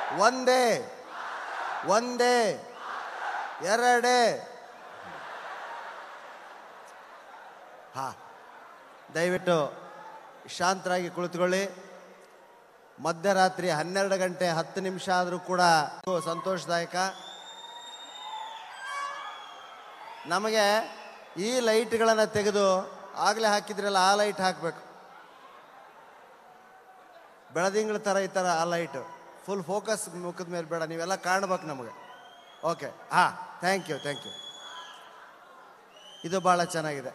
ಒಂದೇ ಒಂದೇ ಎರಡೇ ಹಾ ದಯವಿಟ್ಟು ಶಾಂತರಾಗಿ ಕುಳಿತುಕೊಳ್ಳಿ ಮಧ್ಯರಾತ್ರಿ ಹನ್ನೆರಡು ಗಂಟೆ ಹತ್ತು ನಿಮಿಷ ಆದರೂ ಕೂಡ ಸಂತೋಷದಾಯಕ ನಮಗೆ ಈ ಲೈಟ್ಗಳನ್ನು ತೆಗೆದು ಆಗಲೇ ಹಾಕಿದ್ರಲ್ಲ ಆ ಲೈಟ್ ಹಾಕಬೇಕು ಬೆಳದಿಂಗಳ ಥರ ಈ ಥರ ಆ ಲೈಟು ಫುಲ್ ಫೋಕಸ್ ಮುಖದ ಮೇಲೆ ಬೇಡ ನೀವೆಲ್ಲ ಕಾಣ್ಬೇಕು ನಮಗೆ ಓಕೆ ಹಾಂ ಥ್ಯಾಂಕ್ ಯು ಥ್ಯಾಂಕ್ ಯು ಇದು ಭಾಳ ಚೆನ್ನಾಗಿದೆ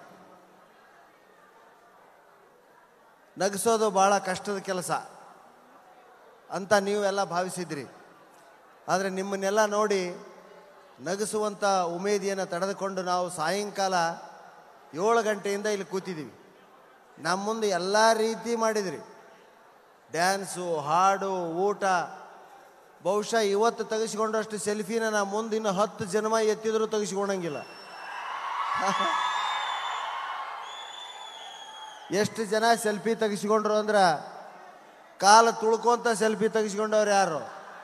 ನಗಿಸೋದು ಭಾಳ ಕಷ್ಟದ ಕೆಲಸ ಅಂತ ನೀವೆಲ್ಲ ಭಾವಿಸಿದ್ರಿ ಆದರೆ ನಿಮ್ಮನ್ನೆಲ್ಲ ನೋಡಿ ನಗಿಸುವಂಥ ಉಮೇದಿಯನ್ನು ತಡೆದುಕೊಂಡು ನಾವು ಸಾಯಂಕಾಲ ಏಳು ಗಂಟೆಯಿಂದ ಇಲ್ಲಿ ಕೂತಿದ್ದೀವಿ ನಮ್ಮ ಮುಂದೆ ಎಲ್ಲ ರೀತಿ ಮಾಡಿದ್ರಿ ಡ್ಯಾನ್ಸು ಹಾಡು ಊಟ ಬಹುಶಃ ಇವತ್ತು ತೆಗೆಸಿಕೊಂಡಷ್ಟು ಸೆಲ್ಫಿನ ನಾ ಮುಂದೆ ಇನ್ನು ಹತ್ತು ಜನ್ಮ ಎತ್ತಿದ್ರು ತೆಗೆಸಿಕೊಂಡಂಗಿಲ್ಲ ಎಷ್ಟು ಜನ ಸೆಲ್ಫಿ ತೆಗೆಸಿಕೊಂಡ್ರು ಅಂದ್ರೆ ಕಾಲ ತುಳ್ಕೊಂತ ಸೆಲ್ಫಿ ತೆಗೆಸ್ಕೊಂಡವ್ರು ಯಾರು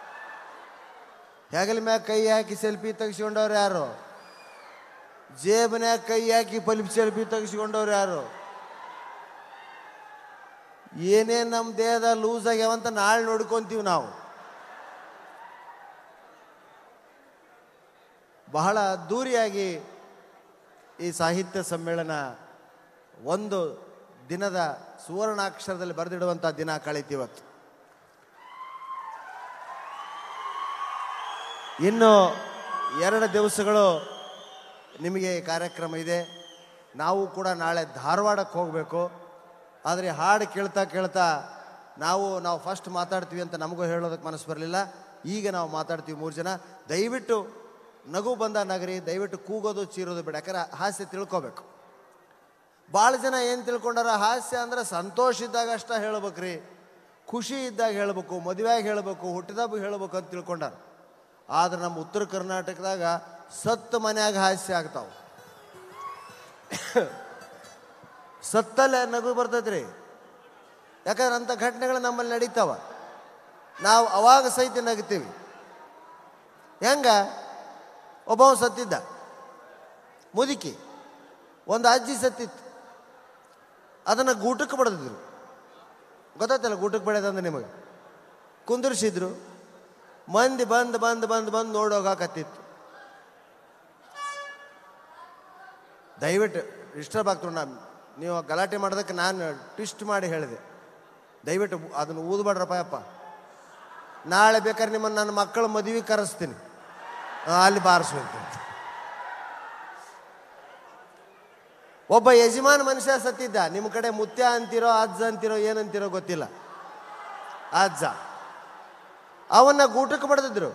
ಹೆಗಲ ಮ್ಯಾಗ ಕೈ ಹಾಕಿ ಸೆಲ್ಫಿ ತೆಗೆಸ್ಕೊಂಡವ್ರು ಯಾರು ಜೇಬನ್ಯಾಗ ಕೈ ಹಾಕಿ ಪಲಿಪ್ ಸೆಲ್ಫಿ ತೆಗೆಸ್ಕೊಂಡವ್ರು ಯಾರು ಏನೇನು ನಮ್ಮ ದೇಹದ ಲೂಸ್ ಆಗ್ಯಾವಂತ ನಾಳೆ ನೋಡ್ಕೊಂತೀವಿ ನಾವು ಬಹಳ ಅದ್ಧೂರಿಯಾಗಿ ಈ ಸಾಹಿತ್ಯ ಸಮ್ಮೇಳನ ಒಂದು ದಿನದ ಸುವರ್ಣಾಕ್ಷರದಲ್ಲಿ ಬರೆದಿಡುವಂಥ ದಿನ ಕಳೀತಿವತ್ತು ಇನ್ನು ಎರಡು ದಿವಸಗಳು ನಿಮಗೆ ಈ ಕಾರ್ಯಕ್ರಮ ಇದೆ ನಾವು ಕೂಡ ನಾಳೆ ಧಾರವಾಡಕ್ಕೆ ಹೋಗಬೇಕು ಆದರೆ ಹಾಡು ಕೇಳ್ತಾ ಕೇಳ್ತಾ ನಾವು ನಾವು ಫಸ್ಟ್ ಮಾತಾಡ್ತೀವಿ ಅಂತ ನಮಗೂ ಹೇಳೋದಕ್ಕೆ ಮನಸ್ಸು ಬರಲಿಲ್ಲ ಈಗ ನಾವು ಮಾತಾಡ್ತೀವಿ ಮೂರು ಜನ ದಯವಿಟ್ಟು ನಗು ಬಂದ ನಗರಿ ದಯವಿಟ್ಟು ಕೂಗೋದು ಚೀರೋದು ಬೇಡ ಯಾಕಂದ್ರೆ ಹಾಸ್ಯ ತಿಳ್ಕೊಬೇಕು ಭಾಳ ಜನ ಏನು ತಿಳ್ಕೊಂಡಾರ ಹಾಸ್ಯ ಅಂದ್ರೆ ಸಂತೋಷ ಇದ್ದಾಗ ಅಷ್ಟ ಹೇಳ್ಬೇಕ್ರಿ ಖುಷಿ ಇದ್ದಾಗ ಹೇಳ್ಬೇಕು ಮದುವೆಯಾಗಿ ಹೇಳ್ಬೇಕು ಹುಟ್ಟಿದಬ್ಬ ಹೇಳ್ಬೇಕು ಅಂತ ತಿಳ್ಕೊಂಡಾರ ಆದ್ರೆ ನಮ್ಮ ಉತ್ತರ ಕರ್ನಾಟಕದಾಗ ಸತ್ತ ಮನ್ಯಾಗ ಹಾಸ್ಯ ಆಗ್ತಾವ ಸತ್ತಲ್ಲೇ ನಗು ಬರ್ತೈತ್ರಿ ಯಾಕಂದ್ರೆ ಅಂಥ ಘಟನೆಗಳು ನಮ್ಮಲ್ಲಿ ನಡೀತಾವ ನಾವು ಅವಾಗ ಸಹಿತ ನಗ್ತೀವಿ ಹೆಂಗ ಒಬ್ಬವ ಸತ್ತಿದ್ದ ಮುದುಕಿ ಒಂದು ಅಜ್ಜಿ ಸತ್ತಿತ್ತು ಅದನ್ನು ಗೂಟಕ್ಕೆ ಬಡ್ದಿದ್ರು ಗೊತ್ತಾಯ್ತಲ್ಲ ಗೂಟಕ್ಕೆ ಬಡ್ಯೋದಂದ್ರೆ ನಿಮಗೆ ಕುಂದಿರ್ಸಿದ್ರು ಮಂದಿ ಬಂದು ಬಂದು ಬಂದು ಬಂದು ನೋಡೋಗಾಕತ್ತಿತ್ತು ದಯವಿಟ್ಟು ಡಿಸ್ಟರ್ಬ್ ಆಗ್ತಾರೆ ನಾನು ನೀವು ಗಲಾಟೆ ಮಾಡೋದಕ್ಕೆ ನಾನು ಟ್ವಿಸ್ಟ್ ಮಾಡಿ ಹೇಳಿದೆ ದಯವಿಟ್ಟು ಅದನ್ನು ಊದ್ಬೇಡ್ರಪ್ಪ ಅಪ್ಪ ನಾಳೆ ಬೇಕಾದ್ರೆ ನಿಮ್ಮನ್ನು ನನ್ನ ಮಕ್ಕಳ ಮದುವೆ ಕರೆಸ್ತೀನಿ ಆ, ಅಲ್ಲಿ ಬಾರಿಸ್ಬೇಕು ಒಬ್ಬ ಯಜಮಾನ ಮನುಷ್ಯ ಸತ್ತಿದ್ದ ನಿಮ್ಮ ಕಡೆ ಮುತ್ಯ ಅಂತಿರೋ ಅಜ್ಜ ಅಂತಿರೋ ಏನಂತಿರೋ ಗೊತ್ತಿಲ್ಲ ಅಜ್ಜ ಅವನ್ನ ಗೂಟಕ್ಕೆ ಬಡ್ದಿದ್ರು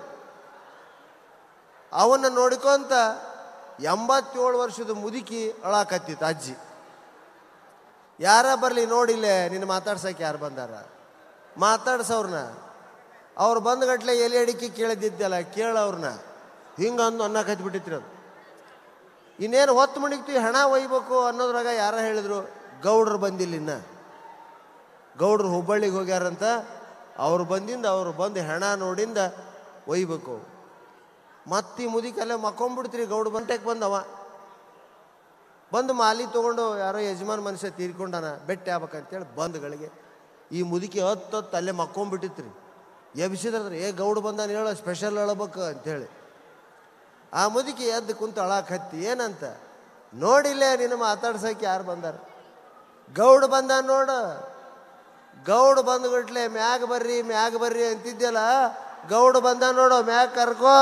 ಅವನ್ನ ನೋಡ್ಕೊಂತ ಎಂಬತ್ತೇಳು ವರ್ಷದ ಮುದುಕಿ ಅಳಾಕತ್ತಿತ್ತು ಅಜ್ಜಿ ಯಾರ ಬರಲಿ ನೋಡಿಲ್ಲೇ ನಿನ್ನ ಮಾತಾಡ್ಸಕ್ಕೆ ಯಾರು ಬಂದಾರ ಮಾತಾಡ್ಸವ್ರನ್ನ ಅವ್ರು ಬಂದ ಗಟ್ಲೆ ಎಲೆ ಅಡಿಕೆ ಕೇಳಿದ್ದಿದ್ದಲ್ಲ ಕೇಳವ್ರನ್ನ ಹಿಂಗಂದು ಅನ್ನ ಕತ್ಬಿಟ್ಟಿತ್ರಿ ಅದು ಇನ್ನೇನು ಹೊತ್ತು ಮಣಿಗ್ತೀವಿ ಹಣ ಒಯ್ಬೇಕು ಅನ್ನೋದ್ರಾಗ ಯಾರ ಹೇಳಿದ್ರು ಗೌಡ್ರು ಬಂದಿಲ್ಲ ಇನ್ನ ಗೌಡ್ರು ಹುಬ್ಬಳ್ಳಿಗೆ ಹೋಗ್ಯಾರಂತ ಅವ್ರು ಬಂದಿಂದ ಅವ್ರು ಬಂದು ಹೆಣ ನೋಡಿಂದ ಒಯ್ಬೇಕು ಮತ್ತೆ ಮುದಿಕಲ್ಲೇ ಮಕ್ಕೊಂಬಿಡ್ತೀರಿ ಗೌಡ್ ಬಂಟೆಗೆ ಬಂದವ ಬಂದು ಮಾಲಿ ತೊಗೊಂಡು ಯಾರೋ ಯಜಮಾನ್ ಮನುಷ್ಯ ತೀರ್ಕೊಂಡಾನ ಬೆಟ್ಟ ಆಗ್ಬೇಕಂತೇಳಿ ಬಂದ್ಗಳಿಗೆ ಈ ಮುದುಕಿ ಹತ್ತು ಹತ್ತು ಅಲ್ಲೇ ಮಕ್ಕೊಂಬಿಟ್ಟಿತ್ರಿ ಎಬ್ಸಿದ್ರೆ ಏ ಗೌಡ್ ಬಂದಾನ ಹೇಳೋ ಸ್ಪೆಷಲ್ ಹೇಳ್ಬೇಕು ಅಂತೇಳಿ ಆ ಮುದುಕಿ ಎದ್ದು ಕುಂತು ಅಳಾಕ್ ಹತ್ತಿ ಏನಂತ ನೋಡಿಲ್ಲೇ ನಿನ್ನ ಮಾತಾಡ್ಸಕ್ಕೆ ಯಾರು ಬಂದಾರ ಗೌಡ್ ಬಂದ ನೋಡು ಗೌಡ್ ಬಂದ್ಬಿಟ್ಲೆ ಮ್ಯಾಗ ಬರ್ರಿ ಮ್ಯಾಗ ಬರ್ರಿ ಅಂತಿದ್ಯಲ್ಲ ಗೌಡ್ ಬಂದ ನೋಡು ಮ್ಯಾಗ ಕರ್ಕೋ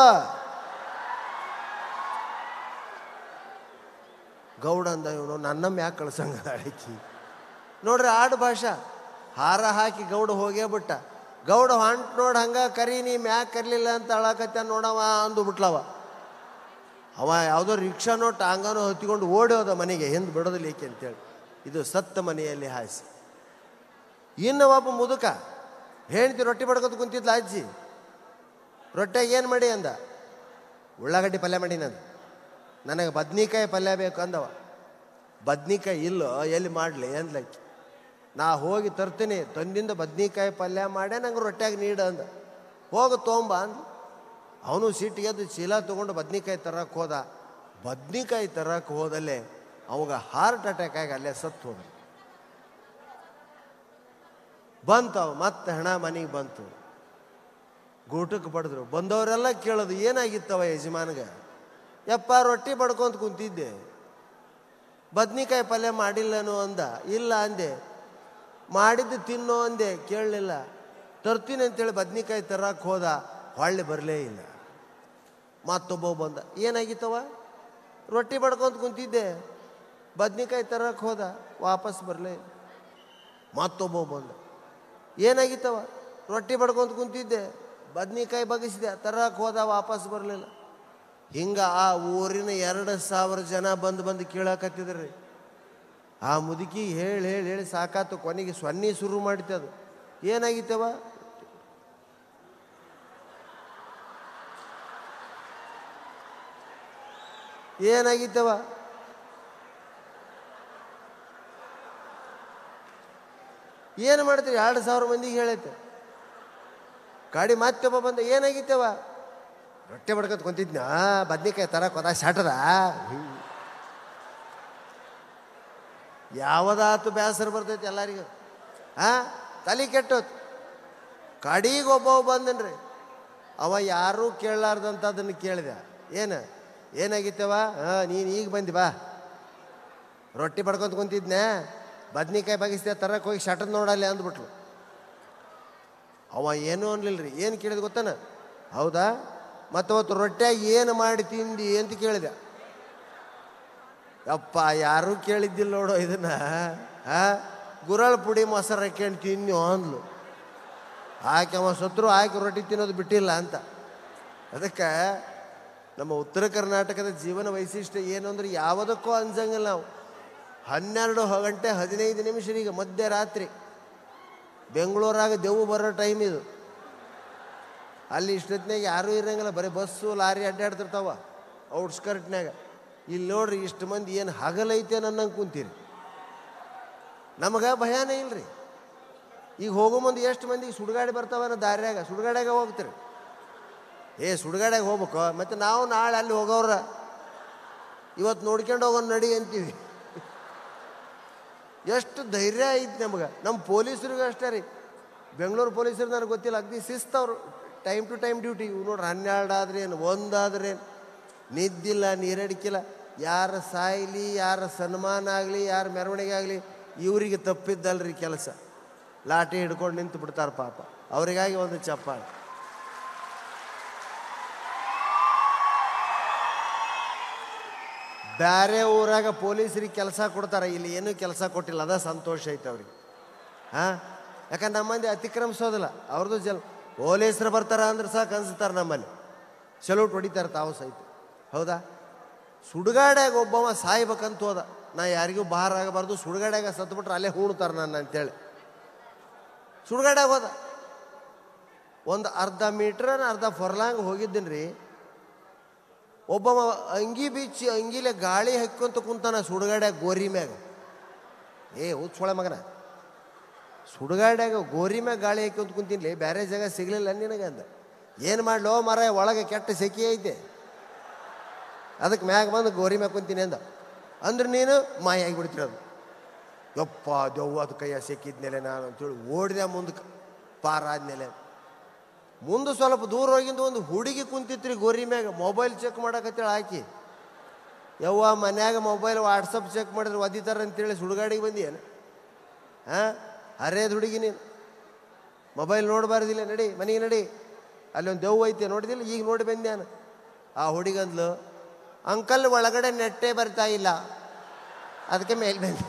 ಗೌಡ ಅಂದ ಇವನು ನನ್ನ ಮ್ಯಾಗ ಕಳ್ಸಂಗ ಅಡಿಕಿ ನೋಡ್ರಿ ಆಡು ಭಾಷಾ ಹಾರ ಹಾಕಿ ಗೌಡ ಹೋಗೇ ಬಿಟ್ಟ ಗೌಡ ಹೊಂಟ್ ನೋಡಿ ಹಂಗ ಕರಿ ನೀ ಮ್ಯಾಗ ಕರ್ಲಿಲ್ಲ ಅಂತ ಅಳಕತ್ತ ನೋಡವ ಅಂದು ಬಿಟ್ಲವ ಅವ ಯಾವುದೋ ರಿಕ್ಷಾ ನೋಟ್ ಹಂಗಾನೋ ಹೊತ್ತಿಕೊಂಡು ಓಡಿ ಹೋದ ಮನೆಗೆ ಹಿಂದೆ ಬಿಡೋದಿಲ್ಲ ಏಕೆ ಅಂತೇಳಿ ಇದು ಸತ್ತ ಮನೆಯಲ್ಲಿ ಹಾಸಿ ಇನ್ನು ಒಬ್ಬ ಮುದುಕ ಹೆಂಡ್ತಿ ರೊಟ್ಟಿ ಬಡ್ಕೊತ ಕುಂತಿದ್ಲ ಅಜ್ಜಿ ರೊಟ್ಟೆಗೆ ಏನು ಮಾಡಿ ಅಂದ ಉಳ್ಳಾಗಡ್ಡಿ ಪಲ್ಯ ಮಾಡಿನಂದ ನನಗೆ ಬದ್ನಿಕಾಯಿ ಪಲ್ಯ ಬೇಕು ಅಂದವ ಬದ್ನಿಕಾಯಿ ಇಲ್ಲೋ ಎಲ್ಲಿ ಮಾಡಲಿ ಅಂದ್ಲಕ್ಕಿ ನಾ ಹೋಗಿ ತರ್ತೀನಿ ತಂದಿಂದ ಬದ್ನಿಕಾಯಿ ಪಲ್ಯ ಮಾಡೇ ನಂಗೆ ರೊಟ್ಯಾಗ ನೀಡು ಅಂದ ಹೋಗು ತೊಗೊಂಬ ಅಂದ ಅವನು ಸಿಟ್ಟಿಗೆ ಅದು ಚೀಲ ತೊಗೊಂಡು ಬದ್ನಿಕಾಯಿ ತರಕ್ಕೆ ಹೋದ ಬದ್ನಿಕಾಯಿ ತರಕ್ಕೆ ಹೋದಲ್ಲೇ ಅವಾಗ ಹಾರ್ಟ್ ಅಟ್ಯಾಕ್ ಆಗಿ ಅಲ್ಲೇ ಸತ್ತು ಹೋದ ಬಂತವು ಮತ್ತೆ ಹಣ ಮನೆಗೆ ಬಂತು ಗೂಟಕ್ಕೆ ಬಡಿದ್ರು ಬಂದವರೆಲ್ಲ ಕೇಳೋದು ಏನಾಗಿತ್ತವ ಯಜಮಾನ್ಗೆ ಯಪ್ಪ ರೊಟ್ಟಿ ಬಡ್ಕೊಂತ ಕುಂತಿದ್ದೆ ಬದ್ನಿಕಾಯಿ ಪಲ್ಯ ಮಾಡಿಲ್ಲನು ಅಂದ ಇಲ್ಲ ಅಂದೆ ಮಾಡಿದ್ದು ತಿನ್ನೋ ಅಂದೆ ಕೇಳಲಿಲ್ಲ ತರ್ತೀನಿ ಅಂತೇಳಿ ಬದ್ನಿಕಾಯಿ ತರಕ್ಕೆ ಹೋದ ಹೊಳ್ಳಿ ಬರಲೇ ಇಲ್ಲ ಮತ್ತೊಬ್ಬ ಬಂದ ಏನಾಗಿತ್ತವ ರೊಟ್ಟಿ ಬಡ್ಕೊಂತ ಕುಂತಿದ್ದೆ ಬದ್ನಿಕಾಯಿ ತರಕ್ಕೆ ಹೋದ ವಾಪಸ್ ಬರಲೇ ಇಲ್ಲ ಮತ್ತೊಬ್ಬ ಬಂದ ಏನಾಗಿತ್ತವ ರೊಟ್ಟಿ ಬಡ್ಕೊಂತ ಕುಂತಿದ್ದೆ ಬದ್ನಿಕಾಯಿ ಬಗ್ಗಿಸಿದೆ ತರಕ್ಕೆ ಹೋದ ವಾಪಸ್ ಬರಲಿಲ್ಲ ಹಿಂಗೆ ಆ ಊರಿನ ಎರಡು ಸಾವಿರ ಜನ ಬಂದು ಬಂದು ಕೇಳಕತ್ತಿದ್ರಿ ಆ ಮುದುಕಿ ಹೇಳಿ ಹೇಳಿ ಹೇಳಿ ಸಾಕಾತು ಕೊನೆಗೆ ಸೊನ್ನೆ ಶುರು ಮಾಡಿತ್ತು ಅದು ಏನಾಗಿತ್ತವ ಏನಾಗಿತ್ತವ ಏನು ಮಾಡ್ತೀರಿ ಎರಡು ಸಾವಿರ ಮಂದಿಗೆ ಹೇಳೈತೆ ಗಾಡಿ ಮತ್ತೊಬ್ಬ ಬಂದ ಏನಾಗಿತ್ತವ ರೊಟ್ಟೆ ಬಡ್ಕೊತ ಕುಂತಿದ್ನ ಬದ್ನಿಕಾಯಿ ತರಕ್ಕೆ ಹೋದ ಶಾಟದ ಯಾವದಾತು ಬೇಸರ ಬರ್ತೈತಿ ಎಲ್ಲರಿಗೂ ಆ ತಲೆ ಕೆಟ್ಟೋತ್ ಕಡಿಗೆ ಒಬ್ಬ ಬಂದನ್ರಿ ಅವ ಯಾರೂ ಕೇಳಲಾರ್ದಂತ ಅದನ್ನು ಕೇಳಿದೆ ಏನು ಏನಾಗಿತ್ತವ ಹಾಂ ನೀನು ಈಗ ಬಂದಿ ಬಾ ರೊಟ್ಟಿ ಬಡ್ಕೊಂತ ಕುಂತಿದ್ನೆ ಬದ್ನಿಕಾಯಿ ಬಗಿಸ್ದೆ ತರಕ್ಕೆ ಹೋಗಿ ಶಟದ್ ನೋಡಲ್ಲಿ ಅಂದ್ಬಿಟ್ಲು ಅವ ಏನೂ ಅನ್ಲಿಲ್ಲ ರೀ ಏನು ಕೇಳಿದ ಗೊತ್ತಾನ ಹೌದಾ ಮತ್ತು ಅವತ್ತು ರೊಟ್ಟ್ಯಾಗ ಏನು ಮಾಡಿ ತಿಂದಿ ಅಂತ ಕೇಳಿದೆ ಯಪ್ಪ ಯಾರೂ ಕೇಳಿದ್ದಿಲ್ಲ ನೋಡು ಇದನ್ನ ಆ ಗುರಳ್ ಪುಡಿ ಮೊಸರು ಹಾಕ್ಯಂಡು ತಿನ್ನು ಅಂದ್ಲು ಆಕೆ ಅವ ಸತ್ರು ಆಕೆ ರೊಟ್ಟಿ ತಿನ್ನೋದು ಬಿಟ್ಟಿಲ್ಲ ಅಂತ ಅದಕ್ಕೆ ನಮ್ಮ ಉತ್ತರ ಕರ್ನಾಟಕದ ಜೀವನ ವೈಶಿಷ್ಟ್ಯ ಏನು ಅಂದ್ರೆ ಯಾವುದಕ್ಕೂ ಅಂಜಂಗಿಲ್ಲ ನಾವು ಹನ್ನೆರಡು ಗಂಟೆ ಹದಿನೈದು ನಿಮಿಷ ಈಗ ಮಧ್ಯರಾತ್ರಿ ಬೆಂಗಳೂರಾಗ ದೆವ್ವು ಬರೋ ಟೈಮ್ ಇದು ಅಲ್ಲಿ ಇಷ್ಟೊತ್ತಿನಾಗ ಯಾರೂ ಇರಂಗಿಲ್ಲ ಬರೀ ಬಸ್ಸು ಲಾರಿ ಅಡ್ಡಾಡ್ತಿರ್ತಾವ ಔಟ್ಸ್ಕರ್ಟ್ನಾಗ ಇಲ್ಲಿ ನೋಡ್ರಿ ಇಷ್ಟು ಮಂದಿ ಏನು ಹಗಲೈತೆ ನನ್ನಂಗೆ ಕುಂತೀರಿ ನಮಗೆ ಭಯನೇ ಇಲ್ರಿ ಈಗ ಹೋಗೋ ಮುಂದೆ ಎಷ್ಟು ಮಂದಿಗೆ ಸುಡುಗಾಡಿ ಬರ್ತಾವ ದಾರ್ಯಾಗ ಸುಡುಗಾಡ್ಯಾಗ ಹೋಗ್ತೀರಿ ಏ ಸುಡುಗಾಡ್ಯಾಗ ಹೋಗ್ಬೇಕು ಮತ್ತು ನಾವು ನಾಳೆ ಅಲ್ಲಿ ಹೋಗೋರ ಇವತ್ತು ನೋಡ್ಕೊಂಡು ಹೋಗೋಣ ನಡಿ ಅಂತೀವಿ ಎಷ್ಟು ಧೈರ್ಯ ಐತಿ ನಮ್ಗೆ ನಮ್ಮ ಪೊಲೀಸರಿಗೂ ಅಷ್ಟೇ ರೀ ಬೆಂಗಳೂರು ಪೊಲೀಸರು ನನಗೆ ಗೊತ್ತಿಲ್ಲ ಅಗ್ದಿ ಶಿಸ್ತವ್ರು ಟೈಮ್ ಟು ಟೈಮ್ ಡ್ಯೂಟಿ ಇವು ನೋಡ್ರಿ ಹನ್ನೆರಡು ಆದ್ರೇನು ಒಂದಾದ್ರೇನು ನಿದ್ದಿಲ್ಲ ನೀರಡಿಕಿಲ್ಲ ಯಾರ ಸಾಯ್ಲಿ ಯಾರ ಸನ್ಮಾನ ಆಗಲಿ ಯಾರ ಮೆರವಣಿಗೆ ಆಗಲಿ ಇವರಿಗೆ ತಪ್ಪಿದ್ದಲ್ರಿ ಕೆಲಸ ಲಾಠಿ ಹಿಡ್ಕೊಂಡು ನಿಂತು ಬಿಡ್ತಾರೆ ಪಾಪ ಅವರಿಗಾಗಿ ಒಂದು ಚಪ್ಪಾಳೆ ಬೇರೆ ಊರಾಗ ಪೊಲೀಸರಿಗೆ ಕೆಲಸ ಕೊಡ್ತಾರೆ ಇಲ್ಲಿ ಏನೂ ಕೆಲಸ ಕೊಟ್ಟಿಲ್ಲ ಅದ ಸಂತೋಷ ಐತೆ ಅವ್ರಿಗೆ ಹಾಂ ಯಾಕಂದ್ರೆ ನಮ್ಮ ಮಂದಿ ಅತಿಕ್ರಮಿಸೋದಿಲ್ಲ ಅವ್ರದ್ದು ಜಲ್ ಪೊಲೀಸರು ಬರ್ತಾರ ಅಂದ್ರೆ ಸಾಕು ಅನ್ಸ್ತಾರೆ ನಮ್ಮಲ್ಲಿ ಸಲ್ಯೂಟ್ ಹೊಡಿತಾರೆ ತಾವು ಸಹಿತ ಹೌದಾ ಸುಡುಗಾಡ್ಯಾಗ ಒಬ್ಬವ ಸಾಯ್ಬೇಕಂತ ಹೋದ ನಾ ಯಾರಿಗೂ ಬಾರ ಆಗಬಾರ್ದು ಸುಡುಗಾಡ್ಯಾಗ ಸತ್ಬಿಟ್ರೆ ಅಲ್ಲೇ ಹೂಣ್ತಾರೆ ನನ್ನ ಅಂತೇಳಿ ಸುಡುಗಾಡ್ಯಾಗ ಹೋದ ಒಂದು ಅರ್ಧ ಮೀಟ್ರನ ಅರ್ಧ ಫರ್ಲಾಂಗ್ ಹೋಗಿದ್ದೀನಿ ರೀ ಒಬ್ಬವ ಅಂಗಿ ಬಿಚ್ಚಿ ಅಂಗಿಲೆ ಗಾಳಿ ಹಾಕ್ಕೊಂತ ಕುಂತಾನ ಸುಡುಗಾಡ್ಯಾಗ ಗೋರಿ ಮ್ಯಾಗ ಏ ಹುಚ್ಚೊಳ ಮಗನ ಸುಡುಗಾಡ್ಯಾಗ ಗೋರಿ ಮ್ಯಾಗ ಗಾಳಿ ಹಾಕ್ಕೊಂತ ಕುಂತಿನ್ಲಿ ಬೇರೆ ಜಾಗ ಸಿಗ್ಲಿಲ್ಲ ನಿನಗೆ ಅಂದ ಏನು ಮಾಡ್ಲೋ ಮರ ಒಳಗೆ ಕೆಟ್ಟ ಸೆಕೆ ಐತೆ ಅದಕ್ಕೆ ಮ್ಯಾಗ ಬಂದು ಗೋರಿ ಮ್ಯಾಗ ಕುಂತೀನಿ ಅಂದ ಅಂದ್ರೆ ನೀನು ಮಾಯ ಆಗಿಬಿಡ್ತಿರೋದು ಯಪ್ಪ ದೆವ್ವ ಅದು ಕೈಯ ಸೆಕ್ಕಿದ್ಮೇಲೆ ನಾನು ಅಂತೇಳಿ ಓಡಿದೆ ಮುಂದಕ್ಕೆ ಪಾರ ಆದ್ಮೇಲೆ ಮುಂದೆ ಸ್ವಲ್ಪ ದೂರ ಹೋಗಿಂದ ಒಂದು ಹುಡುಗಿ ಕುಂತಿತ್ರಿ ಗೋರಿ ಮ್ಯಾಗ ಮೊಬೈಲ್ ಚೆಕ್ ಮಾಡಕತ್ತೇಳಿ ಹಾಕಿ ಯವ್ವ ಮನ್ಯಾಗ ಮೊಬೈಲ್ ವಾಟ್ಸಪ್ ಚೆಕ್ ಮಾಡಿದ್ರೆ ಒದಿತಾರ ಅಂತೇಳಿ ಸುಡುಗಾಡಿಗೆ ಬಂದಿ ಏನು ಹಾಂ ಹರೇದು ಹುಡುಗಿ ನೀನು ಮೊಬೈಲ್ ನೋಡಬಾರ್ದಿಲ್ಲ ನಡಿ ಮನೆಗೆ ನಡಿ ಅಲ್ಲಿ ಒಂದು ದೆವ್ವ ಐತೆ ನೋಡಿದಿಲ್ಲ ಈಗ ನೋಡಿ ಬಂದೆ ನಾನು ಆ ಹುಡುಗಂದ್ಲು ಅಂಕಲ್ ಒಳಗಡೆ ನೆಟ್ಟೆ ಬರ್ತಾ ಇಲ್ಲ ಅದಕ್ಕೆ ಮೇಲೆ ಬಂದೆ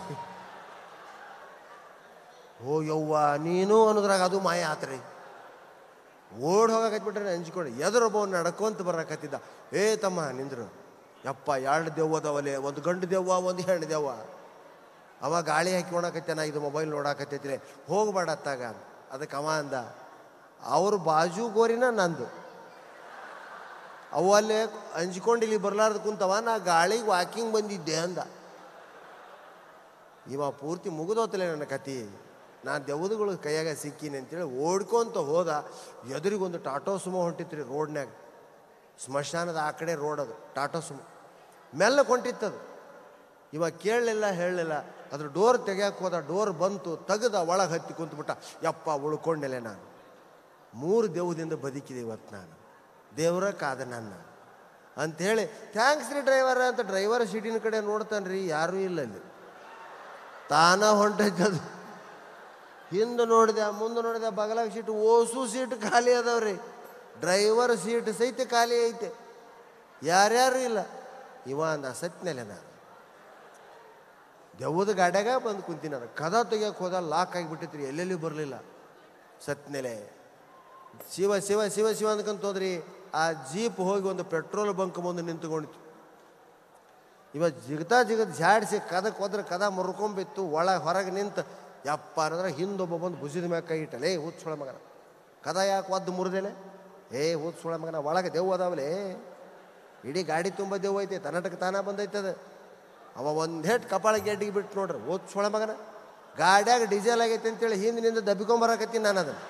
ಓ ಯವ್ವ ನೀನು ಅನ್ನೋದ್ರಾಗ ಅದು ಮಾಯ ಆತ್ರಿ ಓಡ್ ಹೋಗಕತ್ಬಿಟ್ರೆ ಹಂಚ್ಕೊಂಡು ಎದುರೊಬ್ಬ ನಡ್ಕೊಂತ ಬರಕತ್ತಿದ್ದ ಏ ತಮ್ಮ ನಿಂದ್ರು ಯಪ್ಪ ಎರಡು ದೆವ್ವದವಲೆ ಒಂದು ಗಂಡು ದೆವ್ವ ಒಂದು ಹೆಣ್ಣು ದೆವ್ವ ಅವ ಗಾಳಿ ಹಾಕಿ ಒಣಕತ್ತೇನ ಇದು ಮೊಬೈಲ್ ನೋಡಾಕತ್ತೈತಿ ಹೋಗ್ಬೇಡ ಅತ್ತಾಗ ಅದಕ್ಕೆ ಅವ ಅಂದ ಅವ್ರ ಬಾಜು ಗೋರಿನ ನಂದು ಅವು ಅಲ್ಲೇ ಹಂಚ್ಕೊಂಡು ಇಲ್ಲಿ ಬರ್ಲಾರ್ದು ಕುಂತವ ನಾ ಗಾಳಿಗೆ ವಾಕಿಂಗ್ ಬಂದಿದ್ದೆ ಅಂದ ಇವ ಪೂರ್ತಿ ಮುಗಿದೋತಲೆ ನನ್ನ ಕತಿ ನಾನು ದೆವ್ವದುಗಳು ಕೈಯಾಗ ಸಿಕ್ಕೀನಿ ಅಂತೇಳಿ ಓಡ್ಕೊಂತ ಹೋದ ಎದುರಿಗೊಂದು ಟಾಟೋ ಸುಮೋ ಹೊಂಟಿತ್ರಿ ರೋಡ್ನ್ಯಾಗ ಸ್ಮಶಾನದ ಆ ಕಡೆ ರೋಡ್ ಅದು ಟಾಟೋ ಸುಮೋ ಮೆಲ್ಲ ಹೊಂಟಿತ್ತದು ಇವಾಗ ಕೇಳಲಿಲ್ಲ ಹೇಳಲಿಲ್ಲ ಅದ್ರ ಡೋರ್ ತೆಗಿಯಕ್ಕೆ ಹೋದ ಡೋರ್ ಬಂತು ತೆಗೆದ ಒಳಗೆ ಹತ್ತಿ ಕುಂತ್ಬಿಟ್ಟ ಯಪ್ಪ ಉಳ್ಕೊಂಡೆಲೆ ನಾನು ಮೂರು ದೇವದಿಂದ ಬದುಕಿದೆ ಇವತ್ತು ನಾನು ದೇವರ ಕಾದ ನನ್ನ ಅಂಥೇಳಿ ಥ್ಯಾಂಕ್ಸ್ ರೀ ಡ್ರೈವರ್ ಅಂತ ಡ್ರೈವರ್ ಸೀಟಿನ ಕಡೆ ನೋಡ್ತಾನೆ ರೀ ಯಾರೂ ಇಲ್ಲ ಅಲ್ಲಿ ತಾನ ಹೊಂಟೈತದು ಹಿಂದೆ ನೋಡಿದೆ ಮುಂದೆ ನೋಡಿದೆ ಬಗಲಾಗ ಸೀಟು ಓಸು ಸೀಟ್ ಖಾಲಿ ಅದಾವ್ರಿ ಡ್ರೈವರ್ ಸೀಟ್ ಸಹಿತ ಖಾಲಿ ಐತೆ ಯಾರ್ಯಾರು ಇಲ್ಲ ಇವ ಅಂದ ಸತ್ನೆಲೆ ನಾನು ದೆವ್ವದ ಗಾಡ್ಯಾಗ ಬಂದು ಕುಂತೀನಿ ನಾನು ಕದ ತೆಗಿಯಕ್ಕೆ ಹೋದ ಲಾಕ್ ಆಗಿಬಿಟ್ಟಿತ್ರಿ ಎಲ್ಲೆಲ್ಲಿ ಬರಲಿಲ್ಲ ಸತ್ನೆಲೆ ಶಿವ ಶಿವ ಶಿವ ಶಿವ ಅಂದ್ಕೊಂತ ಹೋದ್ರಿ ಆ ಜೀಪ್ ಹೋಗಿ ಒಂದು ಪೆಟ್ರೋಲ್ ಬಂಕ್ ಮುಂದೆ ನಿಂತ್ಕೊಂಡಿತ್ತು ಇವ ಜಿಗತಾ ಜಿಗದ್ ಜಾಡಿಸಿ ಕದಕ್ಕೆ ಹೋದ್ರೆ ಕದ ಮುರ್ಕೊಂಬಿತ್ತು ಒಳಗೆ ಹೊರಗೆ ನಿಂತು ಯಪ್ಪ ಅಂದ್ರೆ ಹಿಂದೊಬ್ಬ ಬಂದು ಭುಜದ ಮ್ಯಾಗ ಕೈ ಇಟ್ಟಲೆ ಏ ಹುಚ್ಚುಳ ಮಗನ ಕದ ಯಾಕೆ ಒದ್ದು ಮುರಿದೇಲೆ ಏ ಹುಚ್ಚುಳ ಮಗನ ಒಳಗೆ ದೆವ್ವ ಅದಾವಲೇ ಇಡೀ ಗಾಡಿ ತುಂಬ ದೆವ್ವ ಐತೆ ತನ್ನಟಕ್ಕೆ ತಾನ ಬಂದೈತದ ಅವ ಒಂದು ಹೇಟ್ ಕಪಾಳ ಗೆಡ್ಡಿಗೆ ಬಿಟ್ಟು ನೋಡ್ರಿ ಹುಚ್ಚುಳ ಮಗನ ಗಾಡ್ಯಾಗ ಡೀಸೆಲ್ ಆಗೈತೆ ಅಂತೇಳಿ ಹಿಂದಿನಿಂದ ದಬ್ಬಿಕೊಂಬರಕತ್ತೀನಿ ನಾನು ಅದನ್ನು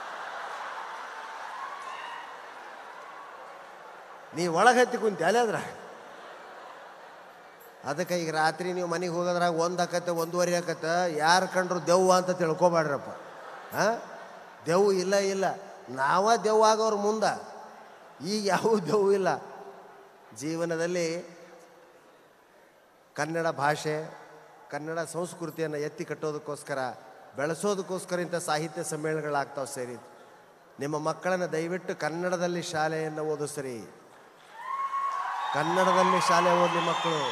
ನೀ ಒಳಗೆ ಹತ್ತಿ ಕುಂತಿ ಅಲ್ಲೇ ಅದ್ರ ಅದಕ್ಕೆ ಈಗ ರಾತ್ರಿ ನೀವು ಮನೆಗೆ ಹೋಗೋದ್ರಾಗ ಒಂದು ಆಕತ್ತೆ ಒಂದೂವರೆ ಆಕತ್ತೆ ಯಾರು ಕಂಡ್ರು ದೆವ್ವ ಅಂತ ತಿಳ್ಕೊಬೇಡ್ರಪ್ಪ ಹಾಂ ದೆವ್ವ ಇಲ್ಲ ಇಲ್ಲ ನಾವ ದೆವ್ವ ಆಗೋರು ಮುಂದೆ ಈಗ ಯಾವ ದೆವ್ವ ಇಲ್ಲ ಜೀವನದಲ್ಲಿ ಕನ್ನಡ ಭಾಷೆ ಕನ್ನಡ ಸಂಸ್ಕೃತಿಯನ್ನು ಎತ್ತಿ ಕಟ್ಟೋದಕ್ಕೋಸ್ಕರ ಬೆಳೆಸೋದಕ್ಕೋಸ್ಕರ ಇಂಥ ಸಾಹಿತ್ಯ ಸಮ್ಮೇಳನಗಳಾಗ್ತಾವೆ ಸೇರಿ ನಿಮ್ಮ ಮಕ್ಕಳನ್ನು ದಯವಿಟ್ಟು ಕನ್ನಡದಲ್ಲಿ ಶಾಲೆಯನ್ನು ಓದಿಸ್ರಿ ಕನ್ನಡದಲ್ಲಿ ಶಾಲೆ ಓದಲಿ ಮಕ್ಕಳು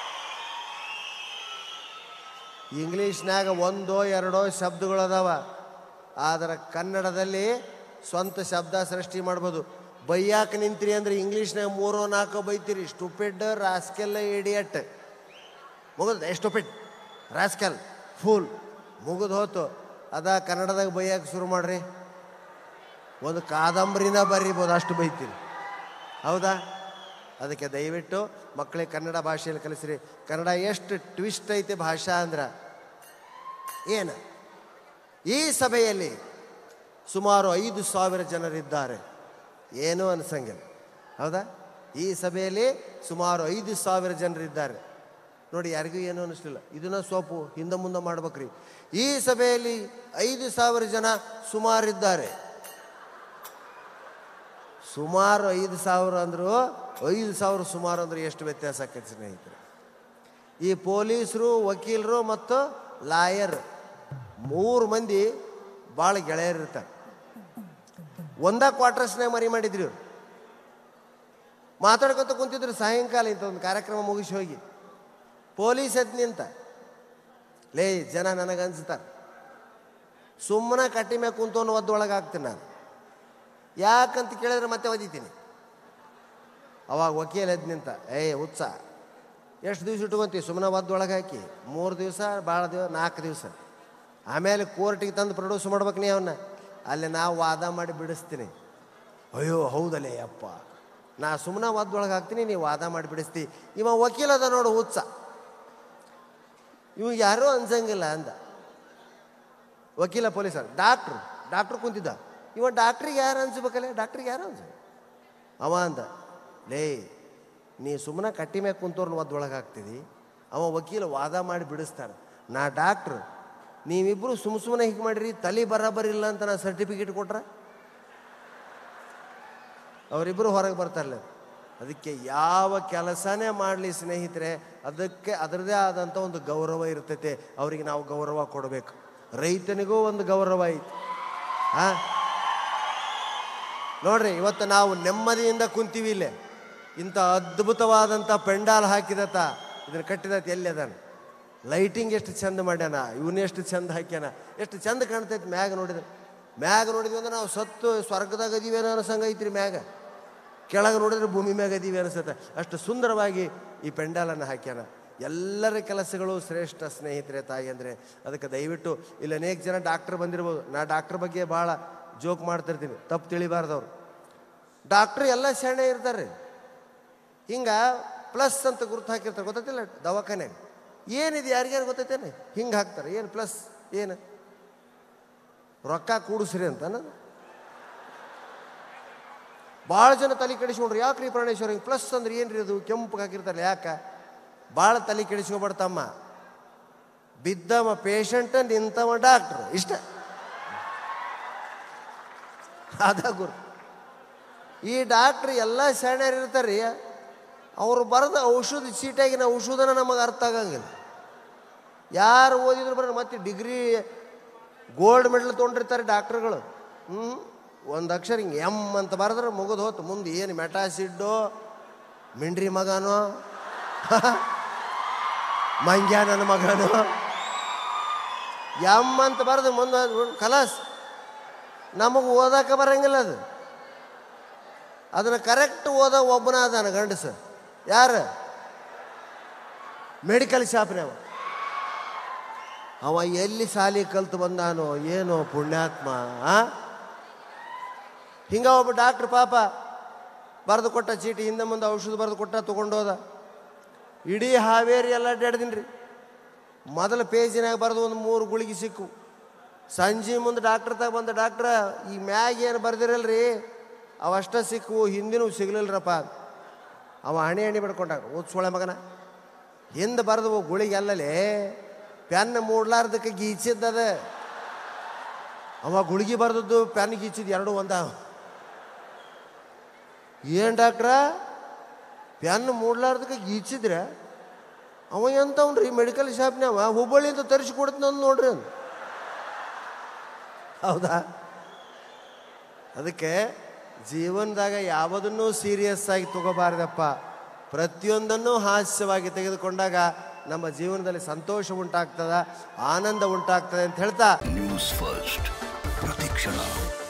ಇಂಗ್ಲೀಷ್ನಾಗ ಒಂದೋ ಎರಡೋ ಶಬ್ದಗಳದಾವ ಆದರೆ ಕನ್ನಡದಲ್ಲಿ ಸ್ವಂತ ಶಬ್ದ ಸೃಷ್ಟಿ ಮಾಡ್ಬೋದು ಬೈಯಾಕ ನಿಂತ್ರಿ ಅಂದ್ರೆ ಇಂಗ್ಲೀಷ್ನಾಗ ಮೂರೋ ನಾಲ್ಕೋ ಬೈತೀರಿ ಸ್ಟುಪಿಡ್ ರಾಸ್ಕೆಲ್ ಇಡಿಯಟ್ ಮುಗಿದ ಸ್ಟುಪಿಡ್ ರಾಸ್ಕೆಲ್ ಫೂಲ್ ಮುಗಿದು ಹೋತು ಅದ ಕನ್ನಡದಾಗ ಬೈಯಾಕ ಶುರು ಮಾಡ್ರಿ ಒಂದು ಕಾದಂಬರಿನ ಬರೀಬೋದು ಅಷ್ಟು ಬೈತೀರಿ ಹೌದಾ ಅದಕ್ಕೆ ದಯವಿಟ್ಟು ಮಕ್ಕಳಿಗೆ ಕನ್ನಡ ಭಾಷೆಯಲ್ಲಿ ಕಲಿಸ್ರಿ ಕನ್ನಡ ಎಷ್ಟು ಟ್ವಿಸ್ಟ್ ಐತೆ ಭಾಷಾ ಅಂದ್ರೆ ಏನು ಈ ಸಭೆಯಲ್ಲಿ ಸುಮಾರು ಐದು ಸಾವಿರ ಜನರಿದ್ದಾರೆ ಏನೂ ಅನ್ಸಂಗಿಲ್ಲ ಹೌದಾ ಈ ಸಭೆಯಲ್ಲಿ ಸುಮಾರು ಐದು ಸಾವಿರ ಜನರಿದ್ದಾರೆ ನೋಡಿ ಯಾರಿಗೂ ಏನೂ ಅನಿಸ್ಲಿಲ್ಲ ಇದನ್ನ ಸೋಪು ಹಿಂದೆ ಮುಂದೆ ಮಾಡ್ಬೇಕ್ರಿ ಈ ಸಭೆಯಲ್ಲಿ ಐದು ಸಾವಿರ ಜನ ಸುಮಾರಿದ್ದಾರೆ ಸುಮಾರು ಐದು ಸಾವಿರ ಅಂದರು ಐದು ಸಾವಿರ ಸುಮಾರು ಅಂದ್ರೆ ಎಷ್ಟು ವ್ಯತ್ಯಾಸ ಆಕೈತೆ ಸ್ನೇಹಿತರೆ ಈ ಪೊಲೀಸರು ವಕೀಲರು ಮತ್ತು ಲಾಯರ್ ಮೂರು ಮಂದಿ ಭಾಳ ಗೆಳೆಯರಿರ್ತಾರೆ ಒಂದ ಕ್ವಾರ್ಟರ್ಸ್ನಾಗ ಮರಿ ಮಾಡಿದ್ರಿ ಇವ್ರು ಮಾತಾಡ್ಕೊತ ಕುಂತಿದ್ರು ಸಾಯಂಕಾಲ ಇಂಥ ಒಂದು ಕಾರ್ಯಕ್ರಮ ಮುಗಿಸಿ ಹೋಗಿ ಪೊಲೀಸ್ ಎದ್ದು ನಿಂತ ಲೇ ಜನ ನನಗನ್ಸ್ತಾರೆ ಸುಮ್ಮನೆ ಕಟ್ಟಿ ಮ್ಯಾಗ ಕುಂತವನು ಒದ್ದೊಳಗೆ ಹಾಕ್ತೀನಿ ನಾನು ಯಾಕಂತ ಕೇಳಿದ್ರೆ ಮತ್ತೆ ಒದಿತೀನಿ ಅವಾಗ ವಕೀಲ ಎದ್ದು ನಿಂತ ಏಯ್ ಹುಚ್ಚ ಎಷ್ಟು ದಿವ್ಸ ಇಟ್ಕೊಂತೀವಿ ಸುಮ್ಮನೆ ಒದ್ದೊಳಗೆ ಹಾಕಿ ಮೂರು ದಿವಸ ಭಾಳ ದಿವಸ ನಾಲ್ಕು ದಿವಸ ಆಮೇಲೆ ಕೋರ್ಟಿಗೆ ತಂದು ಪ್ರೊಡ್ಯೂಸ್ ಮಾಡ್ಬೇಕು ನೀ ಅವನ್ನ ಅಲ್ಲಿ ನಾವು ವಾದ ಮಾಡಿ ಬಿಡಿಸ್ತೀನಿ ಅಯ್ಯೋ ಹೌದಲ್ಲೇ ಅಪ್ಪ ನಾ ಸುಮ್ಮನೆ ಒದ್ದೊಳಗೆ ಹಾಕ್ತೀನಿ ನೀವು ವಾದ ಮಾಡಿ ಬಿಡಿಸ್ತಿ ಇವ ವಕೀಲ ಅದ ನೋಡು ಹುಚ್ಚ ಇವ್ ಯಾರೂ ಅನ್ಸಂಗಿಲ್ಲ ಅಂದ ವಕೀಲ ಪೊಲೀಸರು ಡಾಕ್ಟ್ರು ಡಾಕ್ಟ್ರು ಕುಂತಿದ್ದ ಇವ ಡಾಕ್ಟ್ರಿಗೆ ಯಾರು ಅನ್ಸ್ಬೇಕಲ್ಲ ಡಾಕ್ಟ್ರಿಗೆ ಯಾರು ಅನ್ಸ ಅವ ಅಂದ ಲೇ ನೀ ಸುಮ್ಮನೆ ಕಟ್ಟಿ ಮ್ಯಾಗ ಕುಂತವ್ರನ್ನ ಒದ್ದೊಳಗೆ ಹಾಕ್ತಿದಿ ಅವ ವಕೀಲ ವಾದ ಮಾಡಿ ಬಿಡಿಸ್ತಾನೆ ನಾ ಡಾಕ್ಟ್ರು ನೀವಿಬ್ಬರು ಸುಮ್ಮ ಸುಮ್ಮನೆ ಹೀಗೆ ಮಾಡಿರಿ ತಲೆ ಬರಾಬರಿಲ್ಲ ಅಂತ ನಾ ಸರ್ಟಿಫಿಕೇಟ್ ಕೊಟ್ರೆ ಅವರಿಬ್ಬರು ಹೊರಗೆ ಬರ್ತಾರಲ್ಲ ಅದಕ್ಕೆ ಯಾವ ಕೆಲಸನೇ ಮಾಡಲಿ ಸ್ನೇಹಿತರೆ ಅದಕ್ಕೆ ಅದರದೇ ಆದಂಥ ಒಂದು ಗೌರವ ಇರ್ತೈತೆ ಅವರಿಗೆ ನಾವು ಗೌರವ ಕೊಡಬೇಕು ರೈತನಿಗೂ ಒಂದು ಗೌರವ ಐತಿ ಹಾ ನೋಡ್ರಿ ಇವತ್ತು ನಾವು ನೆಮ್ಮದಿಯಿಂದ ಕುಂತೀವಿ ಇಲ್ಲೇ ಇಂಥ ಅದ್ಭುತವಾದಂಥ ಪೆಂಡಾಲ್ ಹಾಕಿದತ ಇದನ್ನು ಕಟ್ಟಿದತ್ ಎಲ್ಲಿ ಅದಾನ ಲೈಟಿಂಗ್ ಎಷ್ಟು ಚಂದ ಮಾಡ್ಯಾನ ಇವನು ಎಷ್ಟು ಚಂದ ಹಾಕ್ಯಾನ ಎಷ್ಟು ಚಂದ ಕಾಣ್ತೈತಿ ಮ್ಯಾಗ ನೋಡಿದ್ರೆ ಮ್ಯಾಗ ನೋಡಿದ್ವಿ ಅಂದ್ರೆ ನಾವು ಸತ್ತು ಸ್ವರ್ಗದಾಗ ಅದೀವಿ ಅನ್ನೋ ಅನ್ಸಂಗ ಐತ್ರಿ ಮ್ಯಾಗ ಕೆಳಗೆ ನೋಡಿದ್ರೆ ಭೂಮಿ ಮ್ಯಾಗ ಅದೀವಿ ಅನಿಸುತ್ತೆ ಅಷ್ಟು ಸುಂದರವಾಗಿ ಈ ಪೆಂಡಾಲನ್ನು ಹಾಕ್ಯಾನ ಎಲ್ಲರ ಕೆಲಸಗಳು ಶ್ರೇಷ್ಠ ಸ್ನೇಹಿತರೆ ತಾಯಿ ಅಂದರೆ ಅದಕ್ಕೆ ದಯವಿಟ್ಟು ಇಲ್ಲಿ ಅನೇಕ ಜನ ಡಾಕ್ಟರ್ ಬಂದಿರ್ಬೋದು ನಾ ಡಾಕ್ಟರ್ ಬಗ್ಗೆ ಭಾಳ ಜೋಕ್ ಮಾಡ್ತಿರ್ತೀನಿ ತಪ್ಪು ತಿಳಿಬಾರ್ದವ್ರು ಡಾಕ್ಟ್ರು ಎಲ್ಲ ಶಾಣೆ ಇರ್ತಾರೆ ಹಿಂಗೆ ಪ್ಲಸ್ ಅಂತ ಗುರುತು ಹಾಕಿರ್ತಾರೆ ಗೊತ್ತೈತಿಲ್ಲ ದವಾಖಾನೆ ಏನಿದೆ ಯಾರಿಗ್ಯಾರು ಗೊತ್ತೈತೇನೆ ಹಿಂಗೆ ಹಾಕ್ತಾರೆ ಏನು ಪ್ಲಸ್ ಏನು ರೊಕ್ಕ ಕೂಡಿಸ್ರಿ ಅಂತ ಅನ್ನೋದು ಭಾಳ ಜನ ತಲೆ ಕೆಡಿಸ್ಕೊಂಡ್ರು ಯಾಕ್ರಿ ಪ್ರಾಣೇಶ್ವರ ಹಿಂಗೆ ಪ್ಲಸ್ ಅಂದ್ರೆ ಏನ್ರಿ ಅದು ಕೆಂಪು ಹಾಕಿರ್ತಾರೆ ಯಾಕೆ ಭಾಳ ತಲೆ ಕೆಡಿಸ್ಕೊಬಾರ್ದಮ್ಮ ಬಿದ್ದವ ಪೇಷಂಟ್ ನಿಂತವ ಡಾಕ್ಟ್ರ್ ಇಷ್ಟ ಅದ ಗುರು ಈ ಡಾಕ್ಟ್ರ್ ಎಲ್ಲ ಶಾಣ್ಯರು ಇರ್ತಾರೆ ಅವ್ರು ಬರೆದ ಔಷಧ ಚೀಟಾಗಿನ ಔಷಧನ ನಮಗೆ ಅರ್ಥ ಆಗಂಗಿಲ್ಲ ಯಾರು ಓದಿದ್ರು ಬರೋದು ಮತ್ತೆ ಡಿಗ್ರಿ ಗೋಲ್ಡ್ ಮೆಡಲ್ ತೊಗೊಂಡಿರ್ತಾರೆ ಡಾಕ್ಟ್ರುಗಳು ಹ್ಞೂ ಒಂದು ಅಕ್ಷರ ಹಿಂಗೆ ಎಮ್ ಅಂತ ಬರೆದ್ರೆ ಮುಗಿದು ಹೋತು ಮುಂದೆ ಏನು ಮೆಟಾಸಿಡ್ಡು ಮಿಂಡ್ರಿ ಮಗನೋ ಮಂಗ್ಯ ನನ್ನ ಮಗನೋ ಎಮ್ ಅಂತ ಬರೆದು ಮುಂದೆ ಕಲಾಸ್ ನಮಗೆ ಓದಕ್ಕೆ ಬರಂಗಿಲ್ಲ ಅದು ಅದನ್ನು ಕರೆಕ್ಟ್ ಓದೋ ಒಬ್ಬನ ಅದಾನ ಗಂಡಸ ಯಾರು ಮೆಡಿಕಲ್ ಶಾಪ್ನವ ಅವ ಎಲ್ಲಿ ಸಾಲಿ ಕಲ್ತು ಬಂದಾನೋ ಏನೋ ಪುಣ್ಯಾತ್ಮ ಆ ಹಿಂಗ ಒಬ್ಬ ಡಾಕ್ಟ್ರ್ ಪಾಪ ಬರೆದು ಕೊಟ್ಟ ಚೀಟಿ ಹಿಂದೆ ಮುಂದೆ ಔಷಧ ಬರೆದು ಕೊಟ್ಟ ತೊಗೊಂಡೋದ ಇಡೀ ಹಾವೇರಿ ಎಲ್ಲ ಅಡ್ಡಾಡ್ದೀನಿ ರೀ ಮೊದಲ ಪೇಜಿನಾಗ ಬರೆದು ಒಂದು ಮೂರು ಗುಳಿಗೆ ಸಿಕ್ಕು ಸಂಜೆ ಮುಂದೆ ಡಾಕ್ಟ್ರ್ ತಗ ಬಂದ ಡಾಕ್ಟ್ರ ಈ ಮ್ಯಾಗ ಏನು ಬರ್ದಿರಲ್ರಿ ಅವಷ್ಟ ಸಿಕ್ಕು ಹಿಂದಿನೂ ಸಿಗ್ಲಿಲ್ರಪ್ಪ ಅವ ಹಣಿ ಹಣಿ ಬಿಡ್ಕೊಂಡಾಗ ಓದ್ಸೋಳೆ ಮಗನ ಹಿಂದೆ ಬರೆದು ಗುಳಿಗೆ ಅಲ್ಲಲೇ ಪೆನ್ ಮೂಡ್ಲಾರ್ದಕ್ಕೆ ಗೀಚಿದ್ದದ ಅವ ಗುಳಿಗೆ ಬರೆದದ್ದು ಪೆನ್ ಗೀಚಿದ್ ಎರಡು ಒಂದ ಏನು ಡಾಕ್ಟ್ರ ಪೆನ್ ಮೂಡ್ಲಾರ್ದಕ್ಕೆ ಗೀಚಿದ್ರೆ ಅವ ಎಂತವ್ನ್ರಿ ಮೆಡಿಕಲ್ ಶಾಪ್ನ್ಯಾವ ಹುಬ್ಬಳ್ಳಿಯಿಂದ ತರಿಸಿ ಕೊಡ್ತೀನಿ ನೋಡ್ರಿ ಅಂದ ಹೌದಾ ಅದಕ್ಕೆ ಜೀವನದಾಗ ಯಾವುದನ್ನೂ ಸೀರಿಯಸ್ ಆಗಿ ತಗೋಬಾರ್ದಪ್ಪ ಪ್ರತಿಯೊಂದನ್ನು ಹಾಸ್ಯವಾಗಿ ತೆಗೆದುಕೊಂಡಾಗ ನಮ್ಮ ಜೀವನದಲ್ಲಿ ಸಂತೋಷ ಉಂಟಾಗ್ತದ ಆನಂದ ಉಂಟಾಗ್ತದೆ ಅಂತ ಹೇಳ್ತಾ ನ್ಯೂಸ್ ಫಸ್ಟ್ ಪ್ರತಿಕ್ಷಣ